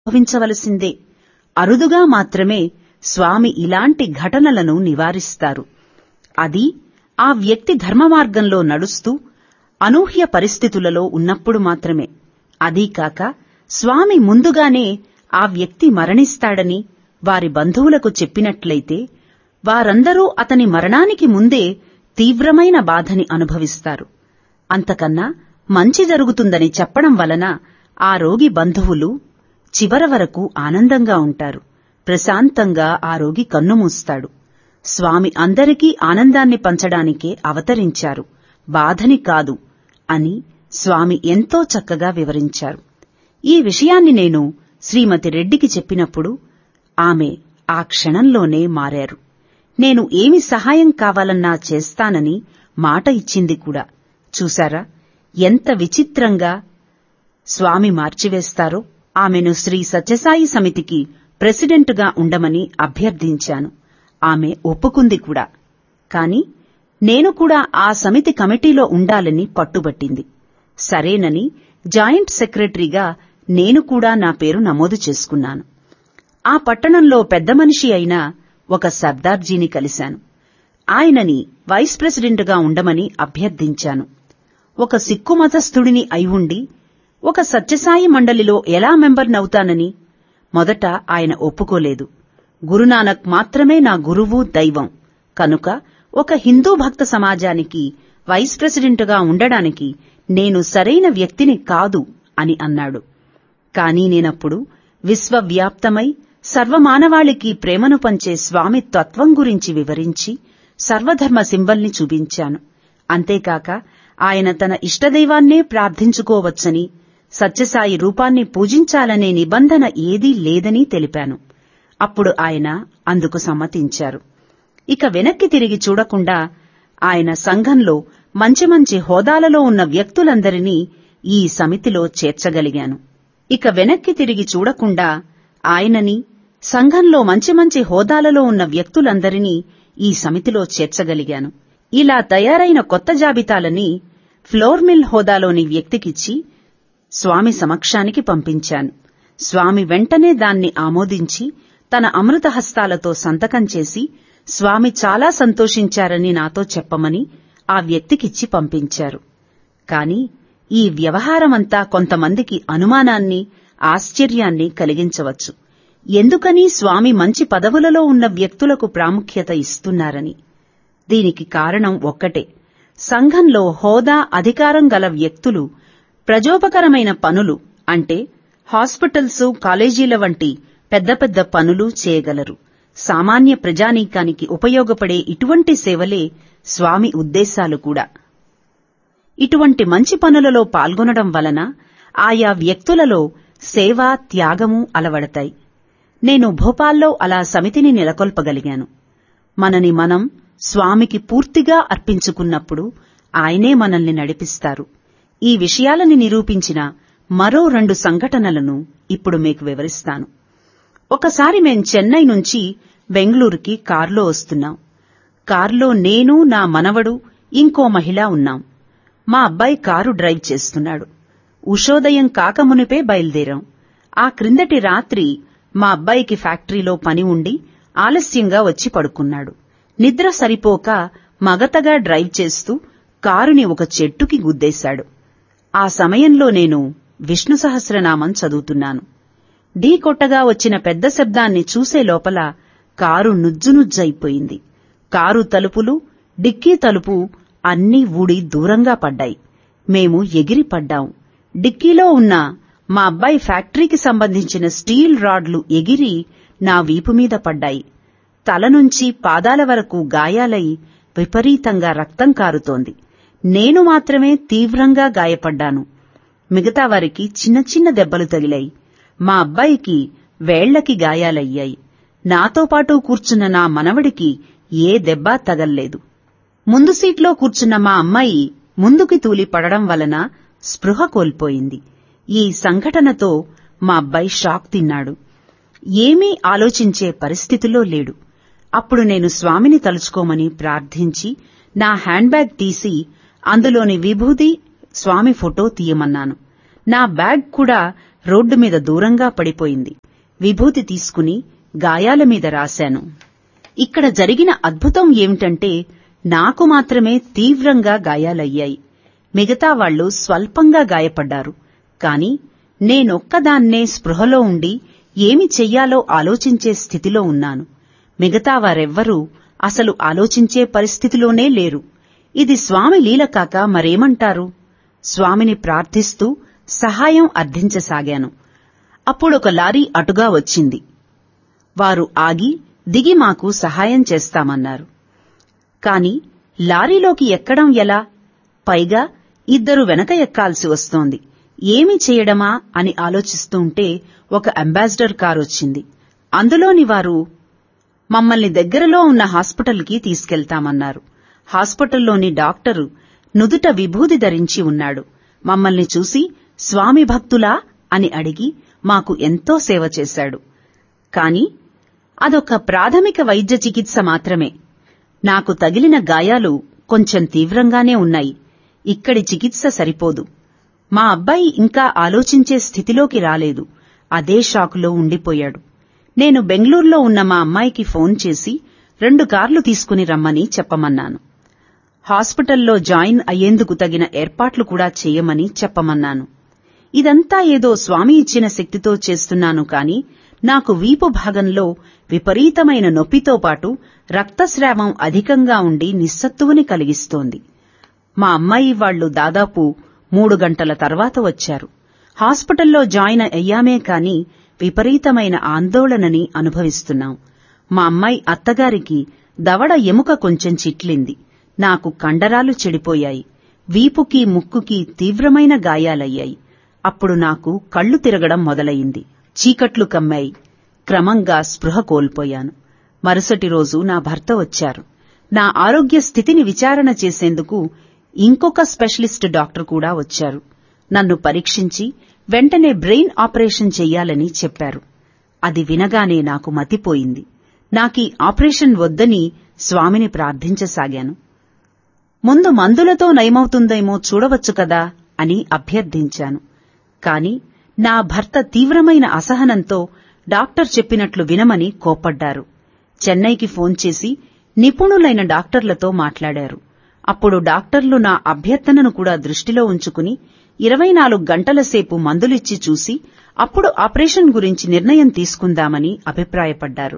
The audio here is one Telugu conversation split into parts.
అనుభవించవలసిందే అరుదుగా మాత్రమే స్వామి ఇలాంటి ఘటనలను నివారిస్తారు అది ఆ వ్యక్తి ధర్మమార్గంలో నడుస్తూ అనూహ్య పరిస్థితులలో ఉన్నప్పుడు మాత్రమే అదీకాక స్వామి ముందుగానే ఆ వ్యక్తి మరణిస్తాడని వారి బంధువులకు చెప్పినట్లయితే వారందరూ అతని మరణానికి ముందే తీవ్రమైన బాధని అనుభవిస్తారు అంతకన్నా మంచి జరుగుతుందని చెప్పడం వలన ఆ రోగి బంధువులు చివర వరకు ఆనందంగా ఉంటారు ప్రశాంతంగా ఆ రోగి కన్నుమూస్తాడు స్వామి అందరికీ ఆనందాన్ని పంచడానికే అవతరించారు బాధని కాదు అని స్వామి ఎంతో చక్కగా వివరించారు ఈ విషయాన్ని నేను శ్రీమతి రెడ్డికి చెప్పినప్పుడు ఆమె ఆ క్షణంలోనే మారారు నేను ఏమి సహాయం కావాలన్నా చేస్తానని మాట ఇచ్చింది కూడా చూశారా ఎంత విచిత్రంగా స్వామి మార్చివేస్తారో ఆమెను శ్రీ సత్యసాయి సమితికి ప్రెసిడెంటుగా ఉండమని అభ్యర్థించాను ఆమె ఒప్పుకుంది కూడా కాని నేను కూడా ఆ సమితి కమిటీలో ఉండాలని పట్టుబట్టింది సరేనని జాయింట్ సెక్రటరీగా నేను కూడా నా పేరు నమోదు చేసుకున్నాను ఆ పట్టణంలో పెద్ద మనిషి అయిన ఒక సర్దార్జీని కలిశాను ఆయనని వైస్ ప్రెసిడెంట్గా ఉండమని అభ్యర్థించాను ఒక సిక్కు మతస్థుడిని అయి ఉండి ఒక సత్యసాయి మండలిలో ఎలా మెంబర్నవుతానని మొదట ఆయన ఒప్పుకోలేదు గురునానక్ మాత్రమే నా గురువు దైవం కనుక ఒక హిందూ భక్త సమాజానికి వైస్ ప్రెసిడెంట్గా ఉండడానికి నేను సరైన వ్యక్తిని కాదు అని అన్నాడు కాని నేనప్పుడు విశ్వవ్యాప్తమై సర్వమానవాళికి ప్రేమను పంచే స్వామి తత్వం గురించి వివరించి సర్వధర్మ సింబల్ని చూపించాను అంతేకాక ఆయన తన ఇష్టదైవాన్నే ప్రార్థించుకోవచ్చని సత్యసాయి రూపాన్ని పూజించాలనే నిబంధన ఏదీ లేదని తెలిపాను అప్పుడు ఆయన అందుకు సమ్మతించారు ఇక వెనక్కి తిరిగి చూడకుండా ఆయన సంఘంలో మంచి మంచి హోదాలలో ఉన్న వ్యక్తులందరినీ ఈ సమితిలో చేర్చగలిగాను ఇక వెనక్కి తిరిగి చూడకుండా ఆయనని సంఘంలో మంచి మంచి హోదాలలో ఉన్న వ్యక్తులందరినీ ఈ సమితిలో చేర్చగలిగాను ఇలా తయారైన కొత్త జాబితాలని ఫ్లోర్ మిల్ హోదాలోని వ్యక్తికిచ్చి స్వామి సమక్షానికి పంపించాను స్వామి వెంటనే దాన్ని ఆమోదించి తన అమృత హస్తాలతో సంతకం చేసి స్వామి చాలా సంతోషించారని నాతో చెప్పమని ఆ వ్యక్తికిచ్చి పంపించారు కాని ఈ వ్యవహారమంతా కొంతమందికి అనుమానాన్ని ఆశ్చర్యాన్ని కలిగించవచ్చు ఎందుకని స్వామి మంచి పదవులలో ఉన్న వ్యక్తులకు ప్రాముఖ్యత ఇస్తున్నారని దీనికి కారణం ఒక్కటే సంఘంలో హోదా అధికారం గల వ్యక్తులు ప్రజోపకరమైన పనులు అంటే హాస్పిటల్స్ కాలేజీల వంటి పెద్ద పెద్ద పనులు చేయగలరు సామాన్య ప్రజానీకానికి ఉపయోగపడే ఇటువంటి సేవలే స్వామి ఉద్దేశాలు కూడా ఇటువంటి మంచి పనులలో పాల్గొనడం వలన ఆయా వ్యక్తులలో సేవ త్యాగము అలవడతాయి నేను భోపాల్లో అలా సమితిని నెలకొల్పగలిగాను మనని మనం స్వామికి పూర్తిగా అర్పించుకున్నప్పుడు ఆయనే మనల్ని నడిపిస్తారు ఈ విషయాలని నిరూపించిన మరో రెండు సంఘటనలను ఇప్పుడు మీకు వివరిస్తాను ఒకసారి మేం చెన్నై నుంచి బెంగళూరుకి కారులో వస్తున్నాం కారులో నేను నా మనవడు ఇంకో మహిళ ఉన్నాం మా అబ్బాయి కారు డ్రైవ్ చేస్తున్నాడు ఉషోదయం కాకమునిపే బయలుదేరాం ఆ క్రిందటి రాత్రి మా అబ్బాయికి ఫ్యాక్టరీలో పని ఉండి ఆలస్యంగా వచ్చి పడుకున్నాడు నిద్ర సరిపోక మగతగా డ్రైవ్ చేస్తూ కారుని ఒక చెట్టుకి గుద్దేశాడు ఆ సమయంలో నేను విష్ణు సహస్రనామం చదువుతున్నాను ఢీ కొట్టగా వచ్చిన పెద్ద శబ్దాన్ని చూసే లోపల కారు నుజ్జునుజ్జయిపోయింది కారు తలుపులు డిక్కీ తలుపు అన్నీ ఊడి దూరంగా పడ్డాయి మేము ఎగిరి పడ్డాం డిక్కీలో ఉన్న మా అబ్బాయి ఫ్యాక్టరీకి సంబంధించిన స్టీల్ రాడ్లు ఎగిరి నా వీపు మీద పడ్డాయి తల నుంచి పాదాల వరకు గాయాలై విపరీతంగా రక్తం కారుతోంది నేను మాత్రమే తీవ్రంగా గాయపడ్డాను మిగతా వారికి చిన్న చిన్న దెబ్బలు తగిలాయి మా అబ్బాయికి వేళ్లకి గాయాలయ్యాయి నాతో పాటు కూర్చున్న నా మనవడికి ఏ దెబ్బా తగల్లేదు ముందు సీట్లో కూర్చున్న మా అమ్మాయి ముందుకి తూలి పడడం వలన స్పృహ కోల్పోయింది ఈ సంఘటనతో మా అబ్బాయి షాక్ తిన్నాడు ఏమీ ఆలోచించే పరిస్థితిలో లేడు అప్పుడు నేను స్వామిని తలుచుకోమని ప్రార్థించి నా హ్యాండ్ బ్యాగ్ తీసి అందులోని విభూది స్వామి ఫోటో తీయమన్నాను నా బ్యాగ్ కూడా రోడ్డు మీద దూరంగా పడిపోయింది విభూతి తీసుకుని గాయాల మీద రాశాను ఇక్కడ జరిగిన అద్భుతం ఏమిటంటే నాకు మాత్రమే తీవ్రంగా గాయాలయ్యాయి మిగతా వాళ్లు స్వల్పంగా గాయపడ్డారు కాని నేనొక్కదాన్నే స్పృహలో ఉండి ఏమి చెయ్యాలో ఆలోచించే స్థితిలో ఉన్నాను మిగతా వారెవ్వరూ అసలు ఆలోచించే పరిస్థితిలోనే లేరు ఇది స్వామి లీల కాక మరేమంటారు స్వామిని ప్రార్థిస్తూ సహాయం అర్థించసాగాను అప్పుడొక లారీ అటుగా వచ్చింది వారు ఆగి దిగి మాకు సహాయం చేస్తామన్నారు కాని లారీలోకి ఎక్కడం ఎలా పైగా ఇద్దరు వెనక ఎక్కాల్సి వస్తోంది ఏమి చేయడమా అని ఆలోచిస్తుంటే ఒక అంబాసిడర్ కారొచ్చింది అందులోని వారు మమ్మల్ని దగ్గరలో ఉన్న హాస్పిటల్కి తీసుకెళ్తామన్నారు హాస్పిటల్లోని డాక్టరు నుదుట విభూది ధరించి ఉన్నాడు మమ్మల్ని చూసి స్వామి భక్తులా అని అడిగి మాకు ఎంతో సేవ చేశాడు కాని అదొక ప్రాథమిక వైద్య చికిత్స మాత్రమే నాకు తగిలిన గాయాలు కొంచెం తీవ్రంగానే ఉన్నాయి ఇక్కడి చికిత్స సరిపోదు మా అబ్బాయి ఇంకా ఆలోచించే స్థితిలోకి రాలేదు అదే షాకులో ఉండిపోయాడు నేను బెంగళూరులో ఉన్న మా అమ్మాయికి ఫోన్ చేసి రెండు కార్లు తీసుకుని రమ్మని చెప్పమన్నాను హాస్పిటల్లో జాయిన్ అయ్యేందుకు తగిన ఏర్పాట్లు కూడా చేయమని చెప్పమన్నాను ఇదంతా ఏదో స్వామి ఇచ్చిన శక్తితో చేస్తున్నాను కాని నాకు వీపు భాగంలో విపరీతమైన నొప్పితో పాటు రక్తస్రావం అధికంగా ఉండి నిస్సత్తువని కలిగిస్తోంది మా అమ్మాయి వాళ్లు దాదాపు మూడు గంటల తర్వాత వచ్చారు హాస్పిటల్లో జాయిన్ అయ్యామే కాని విపరీతమైన ఆందోళనని అనుభవిస్తున్నాం మా అమ్మాయి అత్తగారికి దవడ ఎముక కొంచెం చిట్లింది నాకు కండరాలు చెడిపోయాయి వీపుకి ముక్కుకి తీవ్రమైన గాయాలయ్యాయి అప్పుడు నాకు కళ్ళు తిరగడం మొదలయింది చీకట్లు కమ్మాయి క్రమంగా స్పృహ కోల్పోయాను మరుసటి రోజు నా భర్త వచ్చారు నా ఆరోగ్య స్థితిని విచారణ చేసేందుకు ఇంకొక స్పెషలిస్ట్ డాక్టర్ కూడా వచ్చారు నన్ను పరీక్షించి వెంటనే బ్రెయిన్ ఆపరేషన్ చెయ్యాలని చెప్పారు అది వినగానే నాకు మతిపోయింది నాకీ ఆపరేషన్ వద్దని స్వామిని ప్రార్థించసాగాను ముందు మందులతో నయమవుతుందేమో చూడవచ్చు కదా అని అభ్యర్థించాను కాని నా భర్త తీవ్రమైన అసహనంతో డాక్టర్ చెప్పినట్లు వినమని కోప్పడ్డారు చెన్నైకి ఫోన్ చేసి నిపుణులైన డాక్టర్లతో మాట్లాడారు అప్పుడు డాక్టర్లు నా అభ్యర్థనను కూడా దృష్టిలో ఉంచుకుని ఇరవై నాలుగు గంటల సేపు మందులిచ్చి చూసి అప్పుడు ఆపరేషన్ గురించి నిర్ణయం తీసుకుందామని అభిప్రాయపడ్డారు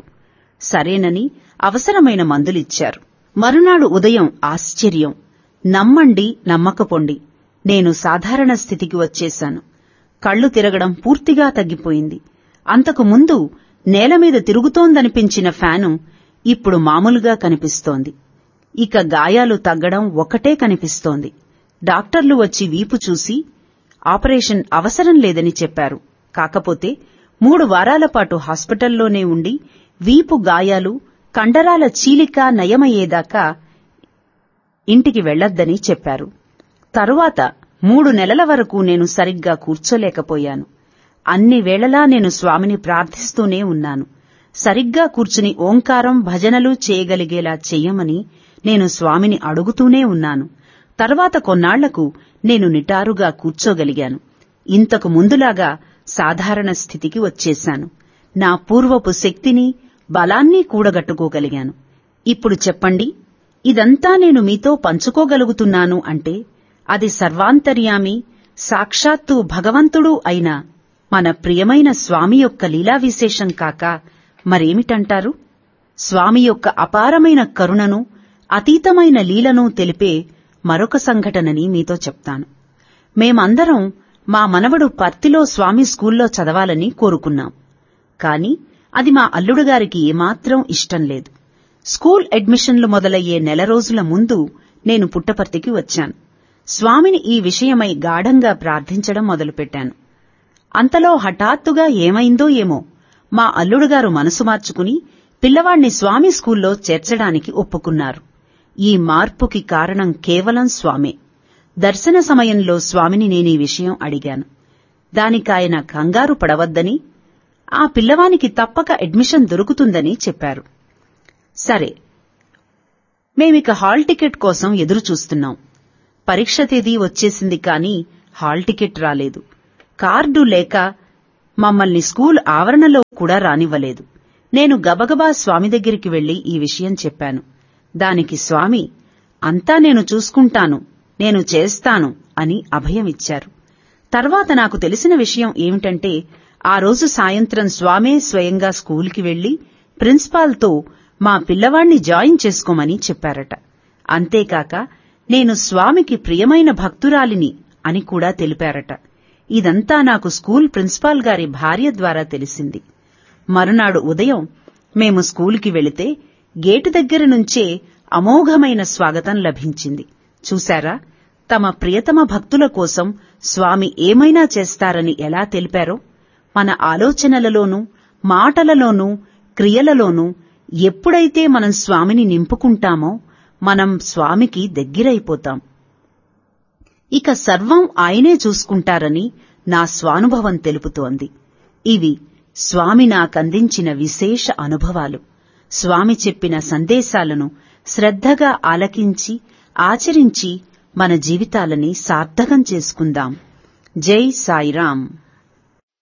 సరేనని అవసరమైన మందులిచ్చారు మరునాడు ఉదయం ఆశ్చర్యం నమ్మండి నమ్మకపోండి నేను సాధారణ స్థితికి వచ్చేశాను కళ్ళు తిరగడం పూర్తిగా తగ్గిపోయింది అంతకు ముందు నేలమీద తిరుగుతోందనిపించిన ఫ్యాను ఇప్పుడు మామూలుగా కనిపిస్తోంది ఇక గాయాలు తగ్గడం ఒకటే కనిపిస్తోంది డాక్టర్లు వచ్చి వీపు చూసి ఆపరేషన్ అవసరం లేదని చెప్పారు కాకపోతే మూడు వారాల పాటు హాస్పిటల్లోనే ఉండి వీపు గాయాలు కండరాల చీలిక నయమయ్యేదాకా ఇంటికి వెళ్లొద్దని చెప్పారు తరువాత మూడు నెలల వరకు నేను సరిగ్గా కూర్చోలేకపోయాను అన్ని వేళలా నేను స్వామిని ప్రార్థిస్తూనే ఉన్నాను సరిగ్గా కూర్చుని ఓంకారం భజనలు చేయగలిగేలా చెయ్యమని నేను స్వామిని అడుగుతూనే ఉన్నాను తర్వాత కొన్నాళ్లకు నేను నిటారుగా కూర్చోగలిగాను ఇంతకు ముందులాగా సాధారణ స్థితికి వచ్చేశాను నా పూర్వపు శక్తిని బలాన్ని కూడగట్టుకోగలిగాను ఇప్పుడు చెప్పండి ఇదంతా నేను మీతో పంచుకోగలుగుతున్నాను అంటే అది సర్వాంతర్యామి సాక్షాత్తు భగవంతుడు అయిన మన ప్రియమైన స్వామి యొక్క లీలా విశేషం కాక మరేమిటంటారు స్వామి యొక్క అపారమైన కరుణను అతీతమైన లీలను తెలిపే మరొక సంఘటనని మీతో చెప్తాను మేమందరం మా మనవడు పర్తిలో స్వామి స్కూల్లో చదవాలని కోరుకున్నాం కాని అది మా అల్లుడుగారికి ఏమాత్రం ఇష్టం లేదు స్కూల్ అడ్మిషన్లు మొదలయ్యే నెల రోజుల ముందు నేను పుట్టపర్తికి వచ్చాను స్వామిని ఈ విషయమై గాఢంగా ప్రార్థించడం మొదలుపెట్టాను అంతలో హఠాత్తుగా ఏమైందో ఏమో మా అల్లుడుగారు మనసు మార్చుకుని పిల్లవాణ్ణి స్వామి స్కూల్లో చేర్చడానికి ఒప్పుకున్నారు ఈ మార్పుకి కారణం కేవలం స్వామే దర్శన సమయంలో స్వామిని నేనీ విషయం అడిగాను దానికాయన కంగారు పడవద్దని ఆ పిల్లవానికి తప్పక అడ్మిషన్ దొరుకుతుందని చెప్పారు సరే మేమిక హాల్ టికెట్ కోసం ఎదురు చూస్తున్నాం పరీక్ష తేదీ వచ్చేసింది కాని హాల్ టికెట్ రాలేదు కార్డు లేక మమ్మల్ని స్కూల్ ఆవరణలో కూడా రానివ్వలేదు నేను గబగబా స్వామి దగ్గరికి వెళ్లి ఈ విషయం చెప్పాను దానికి స్వామి అంతా నేను చూసుకుంటాను నేను చేస్తాను అని అభయమిచ్చారు తర్వాత నాకు తెలిసిన విషయం ఏమిటంటే ఆ రోజు సాయంత్రం స్వామే స్వయంగా స్కూల్కి వెళ్లి ప్రిన్సిపాల్తో మా పిల్లవాణ్ణి జాయిన్ చేసుకోమని చెప్పారట అంతేకాక నేను స్వామికి ప్రియమైన భక్తురాలిని అని కూడా తెలిపారట ఇదంతా నాకు స్కూల్ ప్రిన్సిపాల్ గారి భార్య ద్వారా తెలిసింది మరునాడు ఉదయం మేము స్కూలుకి వెళితే గేటు దగ్గర నుంచే అమోఘమైన స్వాగతం లభించింది చూశారా తమ ప్రియతమ భక్తుల కోసం స్వామి ఏమైనా చేస్తారని ఎలా తెలిపారో మన ఆలోచనలలోనూ మాటలలోనూ క్రియలలోనూ ఎప్పుడైతే మనం స్వామిని నింపుకుంటామో మనం స్వామికి దగ్గరైపోతాం ఇక సర్వం ఆయనే చూసుకుంటారని నా స్వానుభవం తెలుపుతోంది ఇవి స్వామి నాకందించిన విశేష అనుభవాలు స్వామి చెప్పిన సందేశాలను శ్రద్ధగా ఆలకించి ఆచరించి మన జీవితాలని సార్థకం చేసుకుందాం జై సాయిరాం